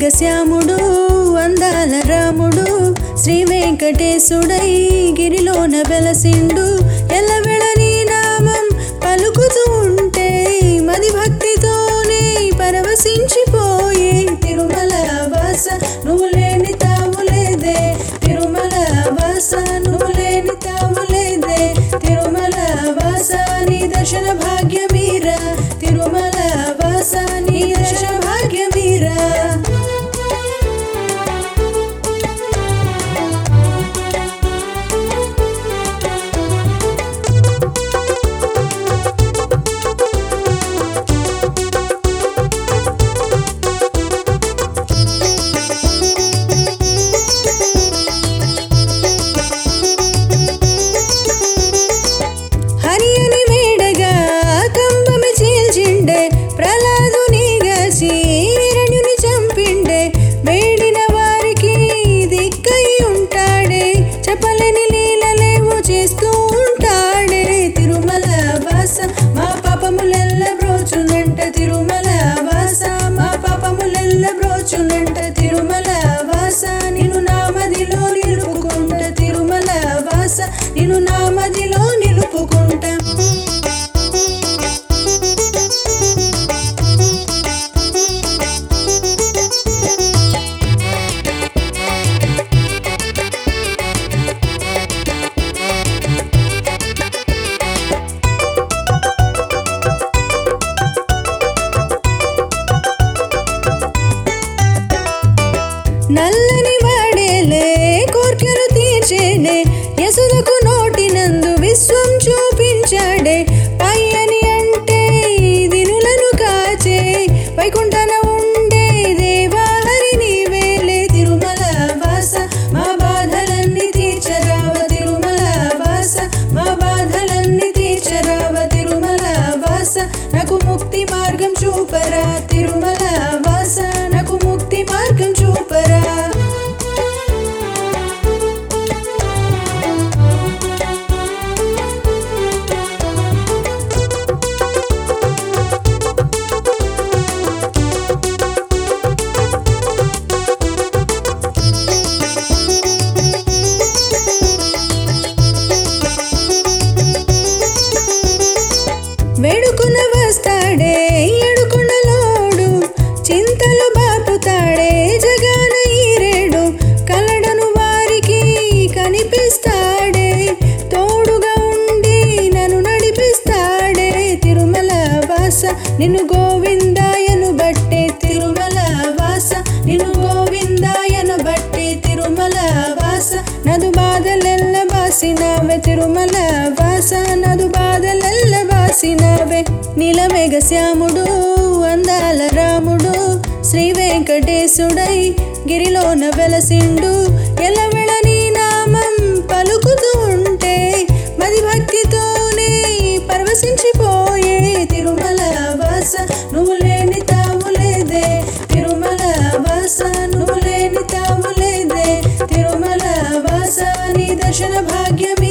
నీలమేఘశ్యాముడు అందాల రాముడు శ్రీ వెంకటేశుడై గిరిలోన వెలసిండు ఎల్లవెళ నీ నామం పలుకుతూ ఉంటే మది భక్తితోనే పరవశించిపోయే తిరుమల వాస నువ్వు లేని తావులేదే తిరుమల వాస నువ్వు లేని తావులేదే తిరుమల వాస నీ దర్శన భాగ్యమీరా తిరుమల వాస నీ దర్శన భాగ్యమీరా హరియని మేడగా కంబమి చీల్చిండే ప్రహ్లాదునిగాసి హిరణ్యుని చంపిండే వేడిన వారికి దిక్కై ఉంటాడే చెప్పలేని లీలలేమో చేస్తూ ఉంటాడే తిరుమల వాస మా పాపములెల్ల బ్రోచునంట తిరుమల వాస మా పాపములెల్ల బ్రోచునంట తిరుమల వాస నిన్ను నామదిలో నిలుపుకుంట తిరుమల వాస నిన్ను నామదిలో నిలుపుకుంటా నల్లని వాడేలే కోర్కెలు తీర్చేనే యసులకు నోటినందు విశ్వం చూపించాడే పయ్యని అంటే దినులను కాచే వైకుంఠన ఉండే దేవా హరి నీవేలే తిరుమల వాస మా బాధలన్నీ తీర్చరావ తిరుమల వాస మా బాధలన్నీ తీర్చరావ తిరుమల వాస నాకు ముక్తి మార్గం చూపరా తిరుమల వాస నాకు ముక్తి మార్గం చూపరా వేడుకున వస్తాడే ఎడుకునలోడు చింతలు బాపుతాడే జగాన ఈరేడు కలడను వారికి కనిపిస్తాడే తోడుగా ఉండి నన్ను నడిపిస్తాడే తిరుమల వాస నిన్ను గోవిందాయను బట్టే తిరుమల వాస నిన్ను గోవిందాయను బట్టే తిరుమల వాస నదు బాధలెల్ల బాసినవే తిరుమల వాస నదు బాధలెల్ల బాసినవే నీలమేఘశ్యాముడు అందాల రాముడు శ్రీ వెంకటేశుడై గిరిలోన వెలసిండు ఎల్లవెళ నీ నామం పలుకుతూ ఉంటే మది భక్తితోనే పరవశించిపోయే తిరుమల వాస నువ్వు లేని తావులేదే తిరుమల వాస నువ్వు లేని తావులేదే తిరుమల వాస నీ దర్శన భాగ్యమి